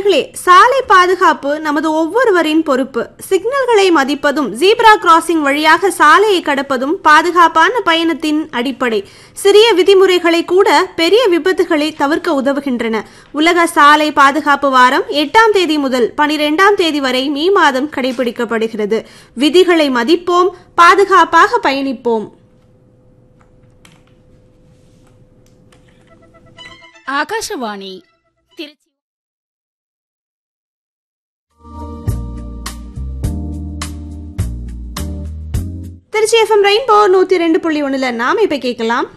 நேர்களே சாலை பாதுகாப்பு நமது ஒவ்வொருவரின் பொறுப்பு சிக்னல்களை மதிப்பதும் ஜீப்ரா கிராசிங் வழியாக சாலையை கடப்பதும் பாதுகாப்பான பயணத்தின் அடிப்படை சிறிய விதிமுறைகளை கூட பெரிய விபத்துகளை தவிர்க்க உதவுகின்றன உலக சாலை பாதுகாப்பு வாரம் எட்டாம் தேதி முதல் பனிரெண்டாம் தேதி வரை மே மாதம் கடைபிடிக்கப்படுகிறது விதிகளை மதிப்போம் பாதுகாப்பாக பயணிப்போம் ஆகாஷவாணி திருச்சி திருச்சி எஃப்எம் ரெயின்போ நூத்தி ரெண்டு புள்ளி ஒண்ணுல நாம இப்ப கேட்கலாம்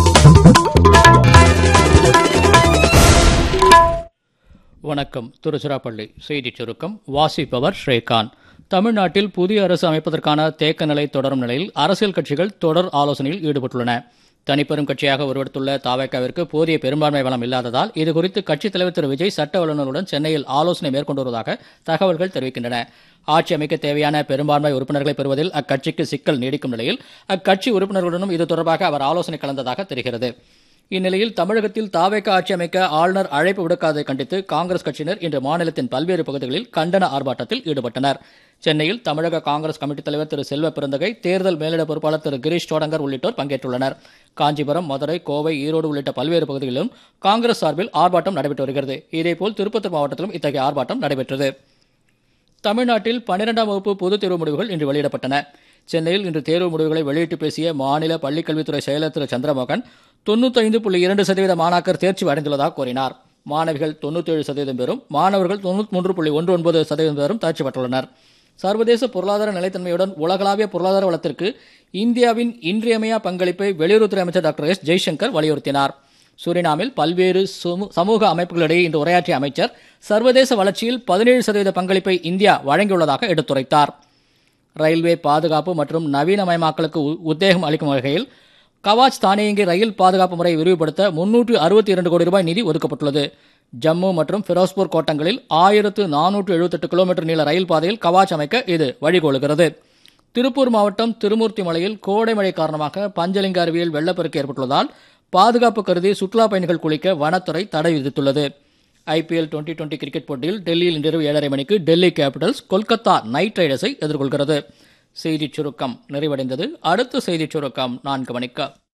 வணக்கம் திருச்சிராப்பள்ளி செய்திச் சுருக்கம் வாசிப்பவர் ஸ்ரீகாந்த் தமிழ்நாட்டில் புதிய அரசு அமைப்பதற்கான தேக்க நிலை தொடரும் நிலையில் அரசியல் கட்சிகள் தொடர் ஆலோசனையில் ஈடுபட்டுள்ளன தனிப்பெரும் கட்சியாக உருவெடுத்துள்ள தாவேக்காவிற்கு போதிய பெரும்பான்மை பலம் இல்லாததால் இதுகுறித்து கட்சித் தலைவர் திரு விஜய் சட்ட வல்லுநருடன் சென்னையில் ஆலோசனை மேற்கொண்டு வருவதாக தகவல்கள் தெரிவிக்கின்றன ஆட்சி அமைக்க தேவையான பெரும்பான்மை உறுப்பினர்களை பெறுவதில் அக்கட்சிக்கு சிக்கல் நீடிக்கும் நிலையில் அக்கட்சி உறுப்பினர்களுடனும் இது தொடர்பாக அவர் ஆலோசனை கலந்ததாக தெரிகிறது இந்நிலையில் தமிழகத்தில் தாவேக ஆட்சி அமைக்க ஆளுநர் அழைப்பு விடுக்காததை கண்டித்து காங்கிரஸ் கட்சியினர் இன்று மாநிலத்தின் பல்வேறு பகுதிகளில் கண்டன ஆர்ப்பாட்டத்தில் ஈடுபட்டனர் சென்னையில் தமிழக காங்கிரஸ் கமிட்டி தலைவர் திரு செல்வ பெருந்தகை தேர்தல் மேலிட பொறுப்பாளர் திரு கிரீஷ் சோடங்கர் உள்ளிட்டோர் பங்கேற்றுள்ளனர் காஞ்சிபுரம் மதுரை கோவை ஈரோடு உள்ளிட்ட பல்வேறு பகுதிகளிலும் காங்கிரஸ் சார்பில் ஆர்ப்பாட்டம் நடைபெற்று வருகிறது இதேபோல் திருப்பத்தூர் மாவட்டத்திலும் இத்தகைய ஆர்ப்பாட்டம் நடைபெற்றது தமிழ்நாட்டில் பன்னிரெண்டாம் வகுப்பு பொதுத் தேர்வு முடிவுகள் இன்று வெளியிடப்பட்டன சென்னையில் இன்று தேர்வு முடிவுகளை வெளியிட்டு பேசிய மாநில பள்ளிக்கல்வித்துறை செயலர் திரு சந்திரமோகன் தொண்ணூத்தைந்து புள்ளி இரண்டு சதவீத மாணாக்கர் தேர்ச்சி அடைந்துள்ளதாக கூறினார் மாணவிகள் தொண்ணூத்தேழு சதவீதம் பேரும் மாணவர்கள் தொண்ணூற்றி மூன்று புள்ளி ஒன்று ஒன்பது சதவீதம் பேரும் தேர்ச்சி பெற்றுள்ளனர் சர்வதேச பொருளாதார நிலைத்தன்மையுடன் உலகளாவிய பொருளாதார வளத்திற்கு இந்தியாவின் இன்றியமையா பங்களிப்பை வெளியுறவுத்துறை அமைச்சர் டாக்டர் எஸ் ஜெய்சங்கர் வலியுறுத்தினார் சூரினாமில் பல்வேறு சுமு- சமூக அமைப்புகளிடையே இன்று உரையாற்றிய அமைச்சர் சர்வதேச வளர்ச்சியில் பதினேழு சதவீத பங்களிப்பை இந்தியா வழங்கியுள்ளதாக எடுத்துரைத்தார் ரயில்வே பாதுகாப்பு மற்றும் நவீனமயமாக்கலுக்கு உ- உத்தேகம் அளிக்கும் வகையில் கவாச் தானியங்கி ரயில் பாதுகாப்பு முறையை விரிவுபடுத்த முன்னூற்று அறுபத்தி இரண்டு கோடி ரூபாய் நிதி ஒதுக்கப்பட்டுள்ளது ஜம்மு மற்றும் ஃபிரோஸ்பூர் கோட்டங்களில் ஆயிரத்து நானூற்று எழுபத்தெட்டு கிலோமீட்டர் நீள ரயில் பாதையில் கவாச் அமைக்க இது வழிகோலுகிறது திருப்பூர் மாவட்டம் திருமூர்த்தி மலையில் கோடை மழை காரணமாக பஞ்சலிங்க அருவியில் வெள்ளப்பெருக்கு ஏற்பட்டுள்ளதால் பாதுகாப்பு கருதி சுற்றுலா பயணிகள் குளிக்க வனத்துறை தடை விதித்துள்ளது ஐபிஎல் டுவெண்டி டுவெண்டி கிரிக்கெட் போட்டியில் டெல்லியில் இன்றிரவு ஏழரை மணிக்கு டெல்லி கேபிட்டல்ஸ் கொல்கத்தா நைட் ரைடர்ஸை எதிர்கொள்கிறது செய்திச் சுருக்கம் நிறைவடைந்தது அடுத்த செய்திச் சுருக்கம் நான்கு மணிக்கு